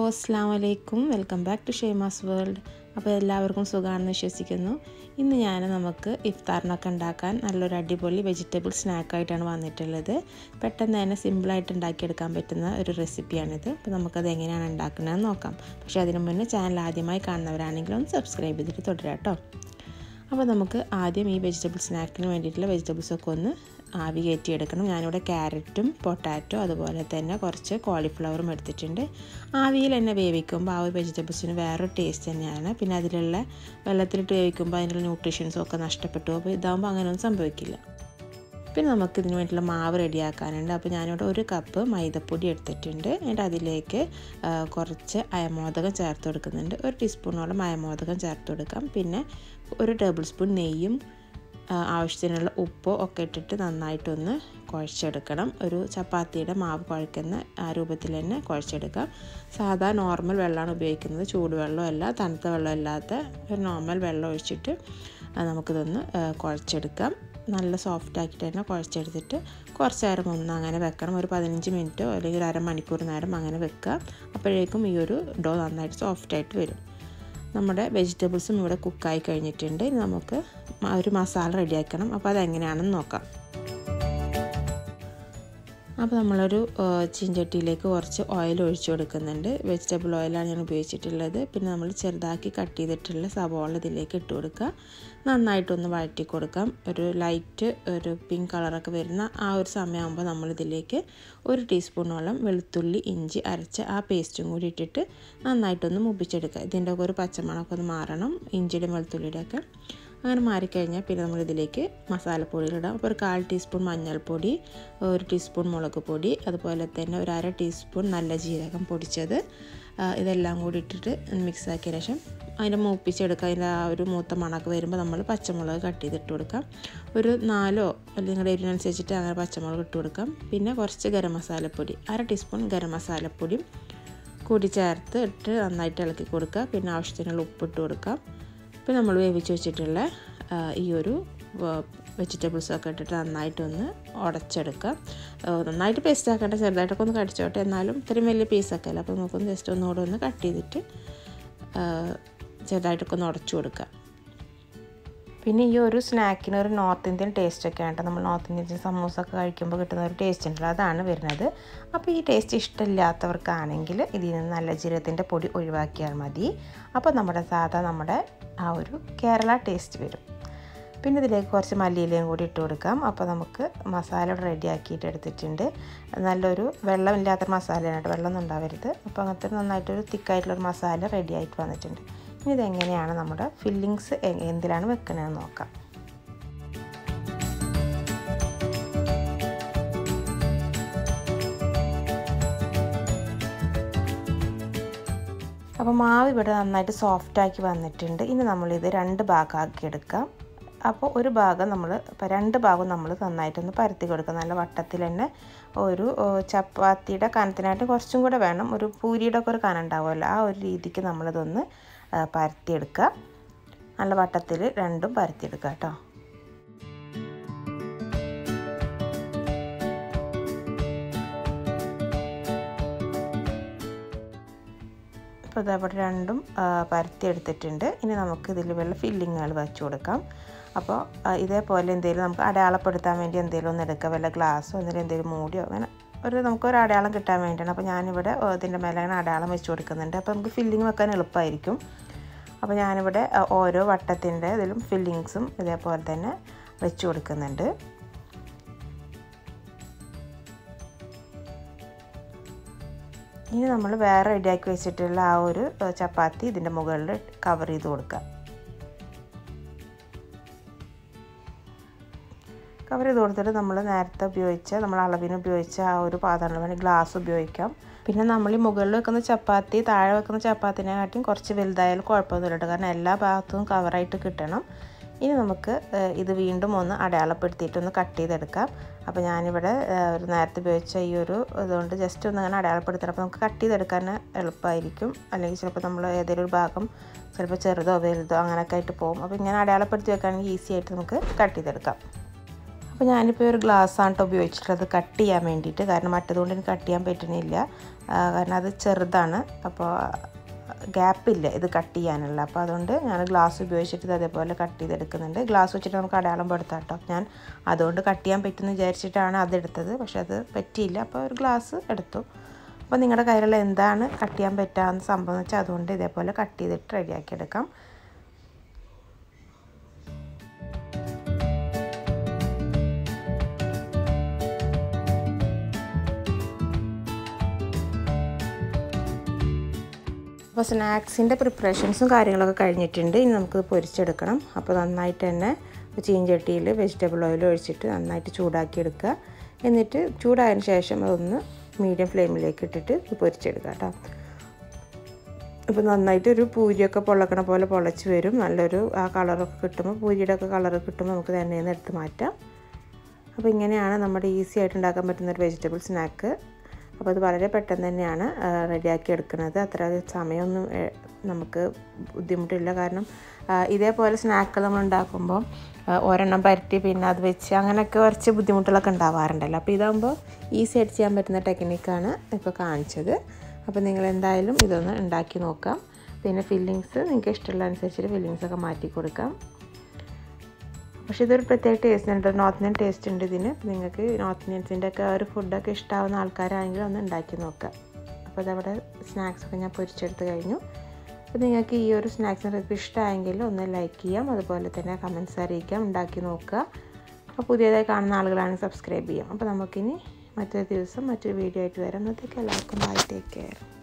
അസ്സാം വലൈക്കും welcome back to Shaima's world അപ്പോൾ എല്ലാവർക്കും സുഖമാണെന്ന് വിശ്വസിക്കുന്നു ഇന്ന് ഞാൻ നമുക്ക് ഇഫ്താറിനൊക്കെ ഉണ്ടാക്കാൻ നല്ലൊരു അടിപൊളി വെജിറ്റബിൾ സ്നാക്കായിട്ടാണ് വന്നിട്ടുള്ളത് പെട്ടെന്ന് തന്നെ സിമ്പിളായിട്ട് ഉണ്ടാക്കിയെടുക്കാൻ പറ്റുന്ന ഒരു റെസിപ്പിയാണിത് അപ്പോൾ നമുക്കത് എങ്ങനെയാണ് ഉണ്ടാക്കുന്നതെന്ന് നോക്കാം പക്ഷേ അതിനു മുന്നേ ചാനൽ ആദ്യമായി കാണുന്നവരാണെങ്കിൽ ഒന്ന് സബ്സ്ക്രൈബ് ചെയ്തിട്ട് തുടരാം കേട്ടോ അപ്പോൾ നമുക്ക് ആദ്യം ഈ വെജിറ്റബിൾ സ്നാക്കിന് വേണ്ടിയിട്ടുള്ള വെജിറ്റബിൾസൊക്കെ ഒന്ന് ആവി കയറ്റിയെടുക്കണം ഞാനിവിടെ ക്യാരറ്റും പൊട്ടാറ്റോ അതുപോലെ തന്നെ കുറച്ച് കോളിഫ്ലവറും എടുത്തിട്ടുണ്ട് ആവിയിൽ തന്നെ വേവിക്കുമ്പോൾ ആ ഒരു വെജിറ്റബിൾസിന് വേറൊരു ടേസ്റ്റ് തന്നെയാണ് പിന്നെ അതിലുള്ള വെള്ളത്തിലിട്ട് വേവിക്കുമ്പോൾ അതിനുള്ള ന്യൂട്രീഷ്യൻസും ഒക്കെ നഷ്ടപ്പെട്ടു അപ്പോൾ ഇതാകുമ്പോൾ അങ്ങനെയൊന്നും സംഭവിക്കില്ല പിന്നെ നമുക്ക് ഇതിന് വേണ്ടിയിട്ടുള്ള മാവ് റെഡിയാക്കാനുണ്ട് അപ്പോൾ ഞാനിവിടെ ഒരു കപ്പ് മൈദപ്പൊടി എടുത്തിട്ടുണ്ട് എന്നിട്ട് അതിലേക്ക് കുറച്ച് അയമോദകം ചേർത്ത് കൊടുക്കുന്നുണ്ട് ഒരു ടീസ്പൂണോളം അയമോദകം ചേർത്ത് കൊടുക്കാം പിന്നെ ഒരു ടേബിൾ സ്പൂൺ നെയ്യും ആവശ്യത്തിനുള്ള ഉപ്പോ ഒക്കെ ഇട്ടിട്ട് നന്നായിട്ടൊന്ന് കുഴച്ചെടുക്കണം ഒരു ചപ്പാത്തിയുടെ മാവ് കുഴക്കുന്ന ആ രൂപത്തിൽ തന്നെ കുഴച്ചെടുക്കാം സാധാ നോർമൽ വെള്ളമാണ് ഉപയോഗിക്കുന്നത് ചൂടുവെള്ളമല്ല തണുത്ത വെള്ളമല്ലാത്ത ഒരു നോർമൽ വെള്ളം ഒഴിച്ചിട്ട് നമുക്കിതൊന്ന് കുഴച്ചെടുക്കാം നല്ല സോഫ്റ്റ് ആക്കിയിട്ട് തന്നെ കുഴച്ചെടുത്തിട്ട് കുറച്ച് നേരം ഒന്ന് അങ്ങനെ വെക്കണം ഒരു പതിനഞ്ച് മിനിറ്റോ അല്ലെങ്കിൽ ഒരു അരമണിക്കൂർ നേരം അങ്ങനെ വെക്കുക അപ്പോഴേക്കും ഈ ഒരു ഡോ നന്നായിട്ട് സോഫ്റ്റ് ആയിട്ട് വരും നമ്മുടെ വെജിറ്റബിൾസും ഇവിടെ കുക്കായി കഴിഞ്ഞിട്ടുണ്ട് ഇനി നമുക്ക് ഒരു മസാല റെഡിയാക്കണം അപ്പോൾ അതെങ്ങനെയാണെന്ന് നോക്കാം അപ്പോൾ നമ്മളൊരു ചീഞ്ചട്ടിയിലേക്ക് കുറച്ച് ഓയിൽ ഒഴിച്ചു കൊടുക്കുന്നുണ്ട് വെജിറ്റബിൾ ഓയിലാണ് ഞാൻ ഉപയോഗിച്ചിട്ടുള്ളത് പിന്നെ നമ്മൾ ചെറുതാക്കി കട്ട് ചെയ്തിട്ടുള്ള സവോള ഇതിലേക്ക് ഇട്ട് കൊടുക്കുക നന്നായിട്ടൊന്ന് വഴറ്റി കൊടുക്കാം ഒരു ലൈറ്റ് ഒരു പിങ്ക് കളറൊക്കെ വരുന്ന ആ ഒരു സമയമാകുമ്പോൾ നമ്മളിതിലേക്ക് ഒരു ടീസ്പൂണോളം വെളുത്തുള്ളി ഇഞ്ചി അരച്ച ആ പേസ്റ്റും കൂടി ഇട്ടിട്ട് നന്നായിട്ടൊന്ന് മുപ്പിച്ചെടുക്കുക ഇതിൻ്റെ ഒക്കെ ഒരു പച്ചമണമൊക്കെ ഒന്ന് മാറണം ഇഞ്ചിയുടെയും വെളുത്തുള്ളിയുടെ ഒക്കെ അങ്ങനെ മാറിക്കഴിഞ്ഞാൽ പിന്നെ നമ്മളിതിലേക്ക് മസാലപ്പൊടികളിടാം അപ്പോൾ ഒരു കാൽ ടീസ്പൂൺ മഞ്ഞൾപ്പൊടി ഒരു ടീസ്പൂൺ മുളക് പൊടി അതുപോലെ തന്നെ ഒരു അര ടീസ്പൂൺ നല്ല ജീരകം പൊടിച്ചത് ഇതെല്ലാം കൂടി ഇട്ടിട്ട് മിക്സ് ആക്കിയ ശേഷം അതിൻ്റെ മൂപ്പിച്ചെടുക്കുക അതിൻ്റെ ആ ഒരു മൂത്ത മണക്ക് വരുമ്പോൾ നമ്മൾ പച്ചമുളക് കട്ട് ചെയ്തിട്ട് കൊടുക്കാം ഒരു നാലോ അല്ലെങ്കിൽ നിങ്ങളുടെ എരിവിനനുസരിച്ചിട്ട് അങ്ങനെ പച്ചമുളക് ഇട്ട് കൊടുക്കാം പിന്നെ കുറച്ച് ഗരം മസാലപ്പൊടി അര ടീസ്പൂൺ ഗരം മസാലപ്പൊടിയും കൂടി ചേർത്ത് ഇട്ട് നന്നായിട്ട് ഇളക്കി കൊടുക്കുക പിന്നെ ആവശ്യത്തിനുള്ള ഉപ്പിട്ട് കൊടുക്കാം ഇപ്പോൾ നമ്മൾ വേവിച്ച് വെച്ചിട്ടുള്ള ഈ ഒരു വെജിറ്റബിൾസൊക്കെ ഇട്ടിട്ട് നന്നായിട്ടൊന്ന് ഉടച്ചെടുക്കുക നന്നായിട്ട് പേസ്റ്റ് ആക്കേണ്ട ചെറുതായിട്ടൊക്കെ ഒന്ന് കടിച്ചോട്ടെ എന്നാലും ഇത്രയും വലിയ പീസൊക്കെ അല്ല അപ്പോൾ നമുക്കൊന്ന് ജസ്റ്റ് ഒന്നുകൂടെ ഒന്ന് കട്ട് ചെയ്തിട്ട് ചെറുതായിട്ടൊക്കെ ഒന്ന് ഉടച്ചു കൊടുക്കുക പിന്നെ ഈ ഒരു സ്നാക്കിന് ഒരു നോർത്ത് ഇന്ത്യൻ ടേസ്റ്റ് ഒക്കെ ആണ് നമ്മൾ നോർത്ത് ഇന്ത്യൻ സമൂസ ഒക്കെ കഴിക്കുമ്പോൾ കിട്ടുന്ന ഒരു ടേസ്റ്റ് ഉണ്ടല്ലോ അതാണ് വരുന്നത് അപ്പോൾ ഈ ടേസ്റ്റ് ഇഷ്ടമില്ലാത്തവർക്കാണെങ്കിൽ ഇതിൽ നിന്ന് നല്ല ജീരകത്തിൻ്റെ പൊടി ഒഴിവാക്കിയാൽ മതി അപ്പോൾ നമ്മുടെ സാധാ നമ്മുടെ ആ ഒരു കേരള ടേസ്റ്റ് വരും പിന്നെ ഇതിലേക്ക് കുറച്ച് മല്ലിയിലയും കൂടി ഇട്ട് കൊടുക്കാം അപ്പോൾ നമുക്ക് മസാല റെഡി ആക്കിയിട്ട് എടുത്തിട്ടുണ്ട് നല്ലൊരു വെള്ളമില്ലാത്ത മസാലയാണ് കേട്ടോ വെള്ളമൊന്നും ഉണ്ടാവരുത് അപ്പോൾ അങ്ങനത്തെ നന്നായിട്ടൊരു തിക്കായിട്ടുള്ളൊരു മസാല റെഡി ആയിട്ട് വന്നിട്ടുണ്ട് ഇനി ഇതെങ്ങനെയാണ് നമ്മുടെ ഫില്ലിങ്സ് എന്തിലാണ് വെക്കണതെന്ന് നോക്കാം അപ്പോൾ മാവ് ഇവിടെ നന്നായിട്ട് സോഫ്റ്റാക്കി വന്നിട്ടുണ്ട് ഇനി നമ്മളിത് രണ്ട് ഭാഗമാക്കി എടുക്കാം അപ്പോൾ ഒരു ഭാഗം നമ്മൾ രണ്ട് ഭാഗം നമ്മൾ നന്നായിട്ടൊന്ന് പരത്തി കൊടുക്കുക നല്ല വട്ടത്തിൽ തന്നെ ഒരു ചപ്പാത്തിയുടെ കനത്തിനായിട്ട് കുറച്ചും കൂടെ വേണം ഒരു പൂരിയുടെ ഒക്കെ ഒരു കനം ഉണ്ടാവുമല്ലോ ആ ഒരു രീതിക്ക് നമ്മളിതൊന്ന് പരത്തിയെടുക്കുക നല്ല വട്ടത്തിൽ രണ്ടും പരത്തിയെടുക്കുക കേട്ടോ ഇപ്പോൾ ഇതേപോലെ രണ്ടും പരത്തിയെടുത്തിട്ടുണ്ട് ഇനി നമുക്ക് ഇതിൽ വല്ല ഫില്ലിങ്ങുകൾ വെച്ച് കൊടുക്കാം അപ്പോൾ ഇതേപോലെ എന്തെങ്കിലും നമുക്ക് അടയാളപ്പെടുത്താൻ വേണ്ടി എന്തെങ്കിലും ഒന്ന് എടുക്കുക വല്ല ഗ്ലാസ്സോ എന്തെങ്കിലും എന്തെങ്കിലും മൂടിയോ അങ്ങനെ ഒരു നമുക്കൊരു അടയാളം കിട്ടാൻ വേണ്ടിയാണ് അപ്പോൾ ഞാനിവിടെ ഇതിൻ്റെ മേലെ അങ്ങനെ അടയാളം വെച്ച് കൊടുക്കുന്നുണ്ട് അപ്പോൾ നമുക്ക് ഫില്ലിങ് വെക്കാൻ എളുപ്പമായിരിക്കും അപ്പോൾ ഞാനിവിടെ ഓരോ വട്ടത്തിൻ്റെ ഇതിലും ഫില്ലിങ്സും ഇതേപോലെ തന്നെ വെച്ച് കൊടുക്കുന്നുണ്ട് ഇനി നമ്മൾ വേറെ റെഡിയാക്കി വെച്ചിട്ടുള്ള ആ ഒരു ചപ്പാത്തി ഇതിൻ്റെ മുകളിൽ കവർ ചെയ്ത് കൊടുക്കുക കവർ ചെയ്ത് കൊടുത്തിട്ട് നമ്മൾ നേരത്തെ ഉപയോഗിച്ച നമ്മൾ അളവിന് ഉപയോഗിച്ച ആ ഒരു പാത്രങ്ങൾ വേണമെങ്കിൽ ഗ്ലാസ് ഉപയോഗിക്കാം പിന്നെ നമ്മൾ ഈ മുകളിൽ വെക്കുന്ന ചപ്പാത്തി താഴെ വെക്കുന്ന ചപ്പാത്തിനെക്കാട്ടിയും കുറച്ച് വലുതായാലും കുഴപ്പമൊന്നുമില്ല കാരണം എല്ലാ ഭാഗത്തും കവറായിട്ട് കിട്ടണം ഇനി നമുക്ക് ഇത് വീണ്ടും ഒന്ന് അടയാളപ്പെടുത്തിയിട്ടൊന്ന് കട്ട് ചെയ്തെടുക്കാം അപ്പോൾ ഞാനിവിടെ ഒരു നേരത്തെ ഉപയോഗിച്ച ഈ ഒരു ഇതുകൊണ്ട് ജസ്റ്റ് ഒന്ന് അങ്ങനെ അടയാളപ്പെടുത്തണം അപ്പോൾ നമുക്ക് കട്ട് ചെയ്തെടുക്കാൻ എളുപ്പമായിരിക്കും അല്ലെങ്കിൽ ചിലപ്പോൾ നമ്മൾ ഏതെങ്കിലും ഒരു ഭാഗം ചിലപ്പോൾ ചെറുതോ വലുതോ അങ്ങനെയൊക്കെ ആയിട്ട് പോകും അപ്പോൾ ഇങ്ങനെ അടയാളപ്പെടുത്തി വെക്കുകയാണെങ്കിൽ ഈസി ആയിട്ട് നമുക്ക് കട്ട് ചെയ്തെടുക്കാം അപ്പോൾ അപ്പോൾ ഞാനിപ്പോൾ ഒരു ഗ്ലാസ്സാണ് കേട്ടോ ഉപയോഗിച്ചിട്ടുള്ളത് കട്ട് ചെയ്യാൻ വേണ്ടിയിട്ട് കാരണം മറ്റതുകൊണ്ട് എനിക്ക് കട്ട് ചെയ്യാൻ പറ്റുന്നില്ല കാരണം അത് ചെറുതാണ് അപ്പോൾ ഗ്യാപ്പില്ല ഇത് കട്ട് ചെയ്യാനുള്ള അപ്പോൾ അതുകൊണ്ട് ഞാൻ ഗ്ലാസ് ഉപയോഗിച്ചിട്ട് ഇത് അതേപോലെ കട്ട് ചെയ്തെടുക്കുന്നുണ്ട് ഗ്ലാസ് വെച്ചിട്ട് നമുക്ക് അടയാളം പെടുത്താം കേട്ടോ ഞാൻ അതുകൊണ്ട് കട്ട് ചെയ്യാൻ പറ്റുമെന്ന് വിചാരിച്ചിട്ടാണ് അതെടുത്തത് പക്ഷെ അത് പറ്റിയില്ല അപ്പോൾ ഒരു ഗ്ലാസ് എടുത്തു അപ്പോൾ നിങ്ങളുടെ കയ്യിലുള്ള എന്താണ് കട്ട് ചെയ്യാൻ പറ്റാവുന്ന സംഭവം എന്ന് വെച്ചാൽ അതുകൊണ്ട് ഇതേപോലെ കട്ട് ചെയ്തിട്ട് റെഡിയാക്കി എടുക്കാം അപ്പോൾ സ്നാക്സിൻ്റെ പ്രിപ്പറേഷൻസും കാര്യങ്ങളൊക്കെ കഴിഞ്ഞിട്ടുണ്ട് ഇനി നമുക്കിത് പൊരിച്ചെടുക്കണം അപ്പോൾ നന്നായിട്ട് തന്നെ ചീഞ്ചട്ടിയിൽ വെജിറ്റബിൾ ഓയിൽ ഒഴിച്ചിട്ട് നന്നായിട്ട് ചൂടാക്കി എടുക്കുക എന്നിട്ട് ചൂടായതിന് ശേഷം അതൊന്ന് മീഡിയം ഫ്ലെയിമിലേക്ക് ഇട്ടിട്ട് ഇത് പൊരിച്ചെടുക്കുക കേട്ടോ ഇപ്പോൾ നന്നായിട്ട് ഒരു പൂരിയൊക്കെ പൊള്ളക്കണ പോലെ പൊള്ളച്ച് വരും നല്ലൊരു ആ കളറൊക്കെ കിട്ടുമ്പോൾ പൂരിയുടെ ഒക്കെ കളർ കിട്ടുമ്പോൾ നമുക്ക് തന്നെ എടുത്ത് മാറ്റാം അപ്പോൾ ഇങ്ങനെയാണ് നമ്മുടെ ഈസി ആയിട്ട് ഉണ്ടാക്കാൻ പറ്റുന്ന ഒരു വെജിറ്റബിൾ സ്നാക്ക് അപ്പോൾ അത് വളരെ പെട്ടെന്ന് തന്നെയാണ് റെഡിയാക്കി എടുക്കുന്നത് അത്ര സമയമൊന്നും നമുക്ക് ബുദ്ധിമുട്ടില്ല കാരണം ഇതേപോലെ സ്നാക്കുകൾ നമ്മൾ ഉണ്ടാക്കുമ്പോൾ ഒരെണ്ണം പരട്ടി പിന്നെ അത് വെച്ച് അങ്ങനെയൊക്കെ കുറച്ച് ബുദ്ധിമുട്ടുകളൊക്കെ ഉണ്ടാവാറുണ്ടല്ലോ അപ്പോൾ ഇതാകുമ്പോൾ ഈസി ആയിട്ട് ചെയ്യാൻ പറ്റുന്ന ടെക്നിക്കാണ് ഇപ്പോൾ കാണിച്ചത് അപ്പോൾ നിങ്ങൾ എന്തായാലും ഇതൊന്ന് ഉണ്ടാക്കി നോക്കാം പിന്നെ ഫില്ലിങ്സ് നിങ്ങൾക്ക് ഇഷ്ടമുള്ള അനുസരിച്ചിട്ട് ഫില്ലിങ്സൊക്കെ മാറ്റി കൊടുക്കാം പക്ഷേ ഇതൊരു പ്രത്യേക ടേസ്റ്റ് ഉണ്ട് നോർത്ത് ഇന്ത്യൻ ടേസ്റ്റ് ഉണ്ട് ഇതിന് നിങ്ങൾക്ക് നോർത്ത് ഇന്ത്യൻസിൻ്റെ ഒക്കെ ഒരു ഫുഡൊക്കെ ഇഷ്ടമാവുന്ന ആൾക്കാരാണെങ്കിൽ ഒന്ന് ഉണ്ടാക്കി നോക്കുക അപ്പോൾ അതവിടെ സ്നാക്സൊക്കെ ഞാൻ പൊരിച്ചെടുത്ത് കഴിഞ്ഞു അപ്പോൾ നിങ്ങൾക്ക് ഈ ഒരു സ്നാക്സ് റെസിപ്പി ഇഷ്ടമായെങ്കിൽ ഒന്ന് ലൈക്ക് ചെയ്യാം അതുപോലെ തന്നെ കമൻസ് അറിയിക്കാം ഉണ്ടാക്കി നോക്കുക അപ്പോൾ പുതിയതായി കാണുന്ന ആളുകളാണെങ്കിൽ സബ്സ്ക്രൈബ് ചെയ്യാം അപ്പോൾ നമുക്കിനി മറ്റൊരു ദിവസം മറ്റൊരു വീഡിയോ ആയിട്ട് വരാം അന്നത്തേക്ക് എല്ലാവർക്കും ബൈ ടേക്ക് കെയർ